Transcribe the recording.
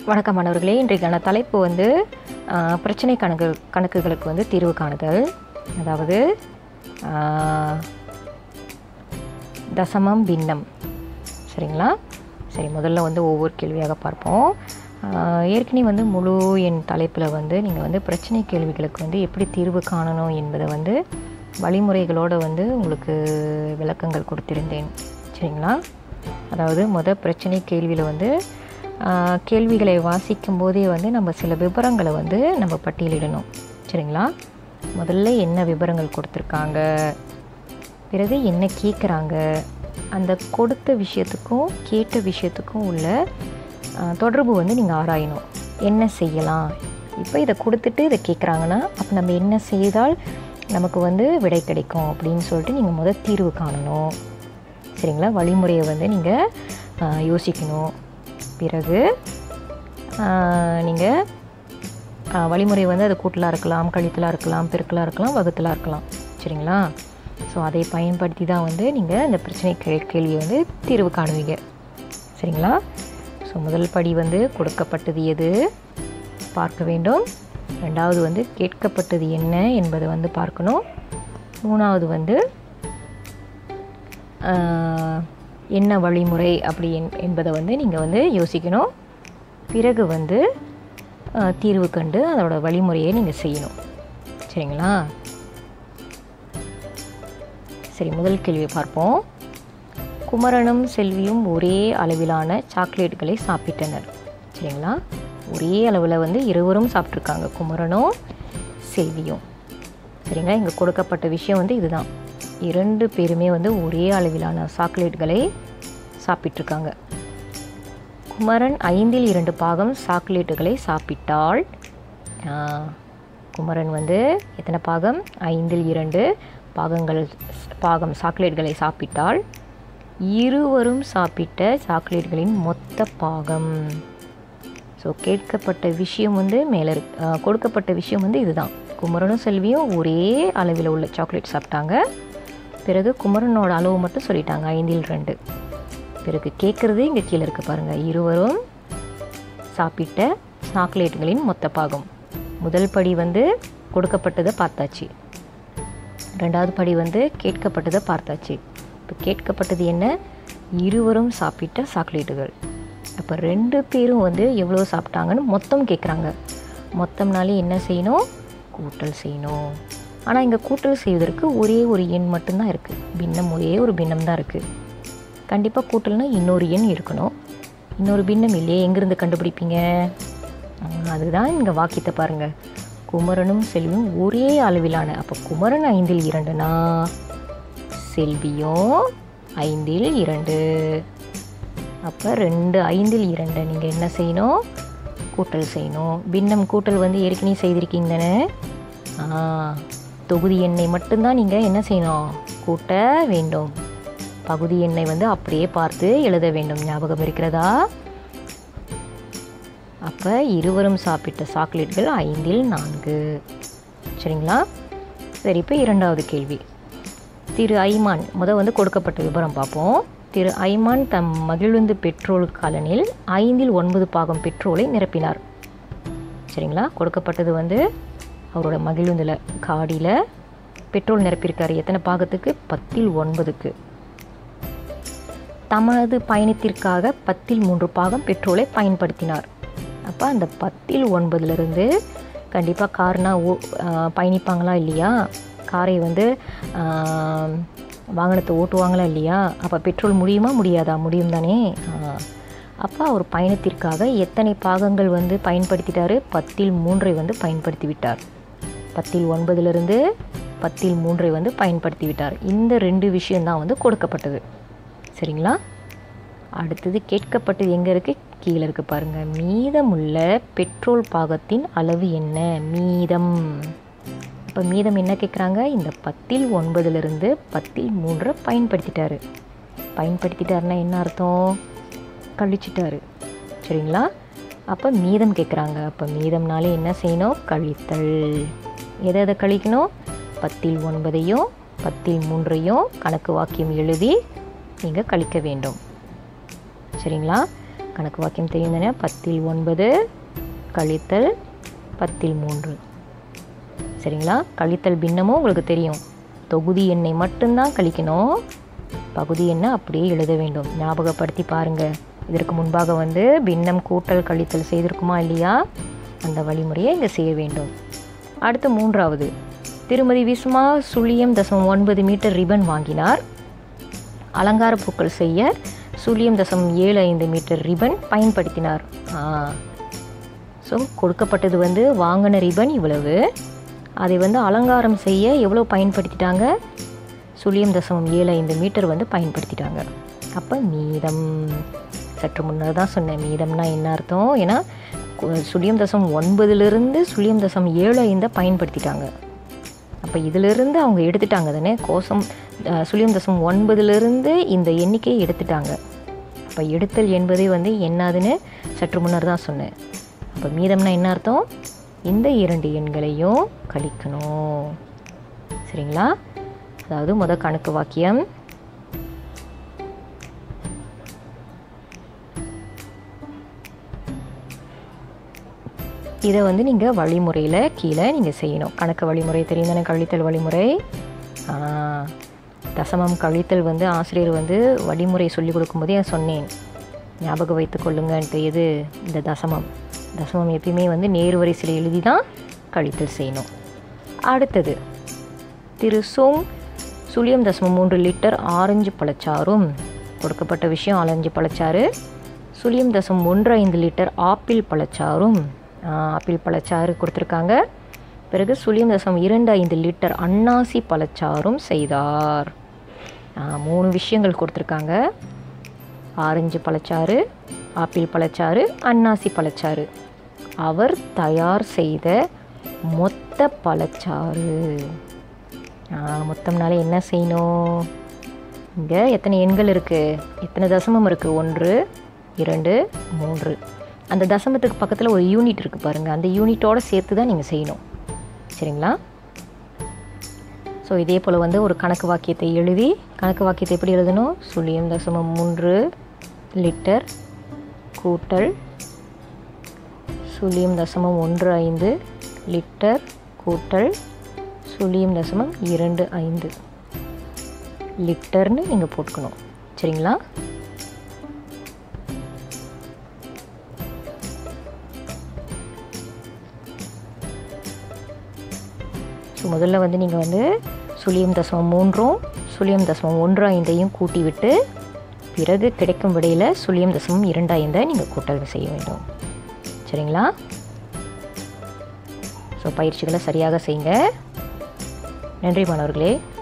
வணக்கம் மாணவர்களே இன்றைக்கான தலைப்பு வந்து ஆ, பிரச்சனை கணக்கு கணக்குகளுக்கு வந்து தீர்வு காணுதல் அதாவது ஆ, தசமம் பின்னம் சரிங்களா சரி முதல்ல வந்து ஒவ்வொரு கேள்வியாக பார்ப்போம் ஆ, ஏற்கனவே வந்து முழு என் தலைப்பில் வந்து நீங்கள் வந்து பிரச்சனை கேள்விகளுக்கு வந்து எப்படி தீர்வு காணணும் என்பதை வந்து வழிமுறைகளோடு வந்து உங்களுக்கு விளக்கங்கள் கொடுத்திருந்தேன் சரிங்களா அதாவது முத பிரச்சனை கேள்வியில் வந்து ஆ, கேள்விகளை வாசிக்கும் போதே வந்து நம்ம சில விவரங்களை வந்து நம்ம பட்டியலிடணும் சரிங்களா முதல்ல என்ன விவரங்கள் கொடுத்துருக்காங்க பிறகு என்ன கேட்குறாங்க அந்த கொடுத்த விஷயத்துக்கும் கேட்ட விஷயத்துக்கும் உள்ள ஆ, தொடர்பு வந்து நீங்கள் ஆராயணும் என்ன செய்யலாம் இப்போ இதை கொடுத்துட்டு இதை கேட்குறாங்கன்னா அப்போ நம்ம என்ன செய்தால் நமக்கு வந்து விடை கிடைக்கும் அப்படின்னு சொல்லிட்டு நீங்கள் முதல் தீர்வு காணணும் சரிங்களா வழிமுறையை வந்து நீங்கள் யோசிக்கணும் பிறகு நீங்கள் வழிமுறை வந்து அது கூட்டலாக இருக்கலாம் கழித்தலாக இருக்கலாம் பெருக்கலாக இருக்கலாம் வகுத்தலாக இருக்கலாம் சரிங்களா ஸோ அதை பயன்படுத்தி தான் வந்து நீங்கள் இந்த பிரச்சனை கே கேள்வியை வந்து தீர்வு காணுவீங்க சரிங்களா ஸோ முதல் படி வந்து கொடுக்கப்பட்டது எது பார்க்க வேண்டும் ரெண்டாவது வந்து கேட்கப்பட்டது என்ன என்பதை வந்து பார்க்கணும் மூணாவது வந்து ஆஹ், என்ன வழிமுறை அப்படி என்- என்பதை வந்து நீங்கள் வந்து யோசிக்கணும் பிறகு வந்து ஆஹ், தீர்வு கண்டு அதோட வழிமுறையை நீங்கள் செய்யணும் சரிங்களா சரி முதல் கேள்வியை பார்ப்போம் குமரனும் செல்வியும் ஒரே அளவிலான சாக்லேட்டுகளை சாப்பிட்டனர் சரிங்களா ஒரே அளவில் வந்து இருவரும் சாப்பிட்ருக்காங்க குமரனும் செல்வியும் சரிங்களா இங்கே கொடுக்கப்பட்ட விஷயம் வந்து இதுதான் இரண்டு பேருமே வந்து ஒரே அளவிலான சாக்லேட்டுகளை சாப்பிட்ருக்காங்க குமரன் ஐந்தில் இரண்டு பாகம் சாக்லேட்டுகளை சாப்பிட்டால் ஆ, குமரன் வந்து எத்தனை பாகம் ஐந்தில் இரண்டு பாகங்கள் பாகம் சாக்லேட்களை சாப்பிட்டால் இருவரும் சாப்பிட்ட சாக்லேட்களின் மொத்த பாகம் ஸோ கேட்கப்பட்ட விஷயம் வந்து மேலே இருக்கு ஆ, கொடுக்கப்பட்ட விஷயம் வந்து இதுதான் குமரனும் செல்வியும் ஒரே அளவில் உள்ள சாக்லேட் சாப்பிட்டாங்க பிறகு குமரனோட அளவு மட்டும் சொல்லிட்டாங்க ஐந்தில் ரெண்டு பிறகு கேட்குறது இங்கே கீழே இருக்கு பாருங்கள் இருவரும் சாப்பிட்ட சாக்லேட்டுகளின் மொத்த பாகம் முதல் படி வந்து கொடுக்கப்பட்டதை பார்த்தாச்சு ரெண்டாவது படி வந்து கேட்கப்பட்டதை பார்த்தாச்சு இப்போ கேட்கப்பட்டது என்ன இருவரும் சாப்பிட்ட சாக்லேட்டுகள் அப்போ ரெண்டு பேரும் வந்து எவ்வளோ சாப்பிட்டாங்கன்னு மொத்தம் கேட்குறாங்க மொத்தம்னாலே என்ன செய்யணும் கூட்டல் செய்யணும் ஆனால் இங்கே கூட்டல் செய்வதற்கு ஒரே ஒரு எண் மட்டும்தான் இருக்குது பின்னம் ஒரே ஒரு பின்னம் தான் இருக்குது கண்டிப்பாக கூட்டல்னா இன்னொரு எண் இருக்கணும் இன்னொரு பின்னம் இல்லையே எங்கேருந்து கண்டுபிடிப்பீங்க ஆ, அதுதான் இங்கே வாக்கியத்தை பாருங்கள் குமரனும் செல்வியும் ஒரே அளவிலான அப்போ குமரன் ஐந்தில் இரண்டுனா செல்வியும் ஐந்தில் இரண்டு அப்போ ரெண்டு ஐந்தில் இரண்டு நீங்கள் என்ன செய்யணும் கூட்டல் செய்யணும் பின்னம் கூட்டல் வந்து ஏற்கனவே செய்திருக்கீங்க தானே ஆ தொகுதி எண்ணை மட்டும்தான் நீங்கள் என்ன செய்யணும் கூட்ட வேண்டும் பகுதி எண்ணை வந்து அப்படியே பார்த்து எழுத வேண்டும் ஞாபகம் இருக்கிறதா அப்போ இருவரும் சாப்பிட்ட சாக்லேட்கள் ஐந்தில் நான்கு சரிங்களா சரி இப்போ இரண்டாவது கேள்வி திரு ஐமான் முத வந்து கொடுக்கப்பட்ட விவரம் பார்ப்போம் திரு ஐமான் தம் மகிழுந்து பெட்ரோல் கலனில் ஐந்தில் ஒன்பது பாகம் பெட்ரோலை நிரப்பினார் சரிங்களா கொடுக்கப்பட்டது வந்து அவரோட மகிழுந்தில் காடியில் பெட்ரோல் நிரப்பியிருக்காரு எத்தனை பாகத்துக்கு பத்தில் ஒன்பதுக்கு தமது பயணத்திற்காக பத்தில் மூன்று பாகம் பெட்ரோலை பயன்படுத்தினார் அப்போ அந்த பத்தில் ஒன்பதுலேருந்து கண்டிப்பாக கார்னா ஓ ஆ, பயணிப்பாங்களா இல்லையா காரை வந்து ஆ, வாகனத்தை ஓட்டுவாங்களா இல்லையா அப்போ பெட்ரோல் முடியுமா முடியாதா முடியும் தானே அப்போ அவர் பயணத்திற்காக எத்தனை பாகங்கள் வந்து பயன்படுத்திட்டாரு பத்தில் மூன்றை வந்து பயன்படுத்தி விட்டார் பத்தில் ஒன்பதுலேருந்து பத்தில் மூன்றை வந்து பயன்படுத்தி விட்டார் இந்த ரெண்டு விஷயம்தான் வந்து கொடுக்கப்பட்டது சரிங்களா அடுத்தது கேட்கப்பட்டது எங்கே இருக்குது கீழே இருக்குது பாருங்கள் மீதமுள்ள பெட்ரோல் பாகத்தின் அளவு என்ன மீதம் இப்போ மீதம் என்ன கேட்குறாங்க இந்த பத்தில் ஒன்பதுலேருந்து பத்தில் மூன்றை பயன்படுத்திட்டாரு பயன்படுத்திட்டாருன்னா என்ன அர்த்தம் கழிச்சிட்டாரு சரிங்களா அப்போ மீதம் கேட்குறாங்க அப்போ மீதம்னாலே என்ன செய்யணும் கழித்தல் எதை எதை கழிக்கணும் பத்தில் ஒன்பதையும் பத்தில் மூன்றையும் கணக்கு வாக்கியம் எழுதி நீங்கள் கழிக்க வேண்டும் சரிங்களா கணக்கு வாக்கியம் தெரியும் தானே பத்தில் ஒன்பது கழித்தல் பத்தில் மூன்று சரிங்களா கழித்தல் பின்னமும் உங்களுக்கு தெரியும் தொகுதி எண்ணை மட்டும்தான் கழிக்கணும் பகுதி எண்ணை அப்படியே எழுத வேண்டும் ஞாபகப்படுத்தி பாருங்கள் இதற்கு முன்பாக வந்து பின்னம் கூட்டல் கழித்தல் செய்திருக்குமா இல்லையா அந்த வழிமுறையை இங்கே செய்ய வேண்டும் அடுத்து மூன்றாவது திருமதி விஸ்மா சுழியம் தசமம் ஒன்பது மீட்டர் ரிபன் வாங்கினார் அலங்கார பூக்கள் செய்ய சுழியம் தசமம் ஏழு ஐந்து மீட்டர் ரிபன் பயன்படுத்தினார் ஸோ கொடுக்கப்பட்டது வந்து வாங்கின ரிபன் இவ்வளவு அதை வந்து அலங்காரம் செய்ய எவ்வளோ பயன்படுத்திட்டாங்க சுழியம் தசமம் ஏழு ஐந்து மீட்டர் வந்து பயன்படுத்திட்டாங்க அப்போ மீதம் சற்று முன்னர் தான் சொன்னேன் மீதம்னா என்ன அர்த்தம் ஏன்னா கு- சுழியம் தசம் ஒன்பதுலேருந்து சுழியம் தசம் ஏழு ஐந்தை பயன்படுத்திட்டாங்க அப்போ இதிலிருந்து அவங்க எடுத்துட்டாங்க தானே கோசம் அஹ், சுழியம் தசம் ஒன்பதுலேருந்து இந்த எண்ணிக்கையை எடுத்துட்டாங்க அப்போ எடுத்தல் என்பது வந்து என்னதுன்னு சற்று முன்னர் தான் சொன்னேன் அப்போ மீதம்னா என்ன அர்த்தம் இந்த இரண்டு எண்களையும் கழிக்கணும் சரிங்களா அதாவது முத கணக்கு வாக்கியம் இதை வந்து நீங்கள் வழிமுறையில் கீழே நீங்கள் செய்யணும் கணக்கு வழிமுறை தெரியும் தானே கழித்தல் வழிமுறை ஆ, தசமம் கழித்தல் வந்து ஆசிரியர் வந்து வழிமுறை சொல்லிக் கொடுக்கும்போதே நான் சொன்னேன் ஞாபகம் வைத்து கொள்ளுங்கன்ட்டு எது இந்த தசமம் தசமம் எப்பயுமே வந்து நேர் வரிசையில் எழுதி தான் கழித்தல் செய்யணும் அடுத்தது திரு சோங் சுழியம் தசமம் மூன்று லிட்டர் ஆரஞ்சு பழச்சாறும் கொடுக்கப்பட்ட விஷயம் ஆரஞ்சு பழச்சாறு சுழியம் தசம் ஒன்று ஐந்து லிட்டர் ஆப்பிள் பழச்சாறும் ஆ, ஆப்பிள் பழச்சாறு கொடுத்துருக்காங்க பிறகு சுழியம் தசம் இரண்டு ஐந்து லிட்டர் அன்னாசி பழச்சாறும் செய்தார் ஆ, மூணு விஷயங்கள் கொடுத்துருக்காங்க ஆரஞ்சு பழச்சாறு ஆப்பிள் பழச்சாறு அன்னாசி பழச்சாறு அவர் தயார் செய்த மொத்த பழச்சாறு ஆ, மொத்தம்னாலே என்ன செய்யணும் இங்கே எத்தனை எண்கள் இருக்குது எத்தனை தசமம் இருக்குது ஒன்று இரண்டு மூன்று அந்த தசமத்துக்கு பக்கத்தில் ஒரு யூனிட் இருக்குது பாருங்கள் அந்த யூனிட்டோட சேர்த்து தான் நீங்கள் செய்யணும் சரிங்களா ஸோ இதே போல் வந்து ஒரு கணக்கு வாக்கியத்தை எழுதி கணக்கு வாக்கியத்தை எப்படி எழுதணும் சுழியம் தசமம் மூன்று லிட்டர் கூட்டல் சுழியம் தசமம் ஒன்று ஐந்து லிட்டர் கூட்டல் சுழியம் தசமம் இரண்டு ஐந்து லிட்டர்னு நீங்கள் போட்டுக்கணும் சரிங்களா ஸோ முதல்ல வந்து நீங்கள் வந்து சுழியம் தசமம் மூன்றும் சுழியம் தசமம் ஒன்று ஐந்தையும் கூட்டி விட்டு பிறகு கிடைக்கும் விடையில் சுழியம் தசமம் இரண்டு ஐந்தை நீங்கள் கூட்டல் செய்ய வேண்டும் சரிங்களா ஸோ பயிற்சிகளை சரியாக செய்யுங்க நன்றி மாணவர்களே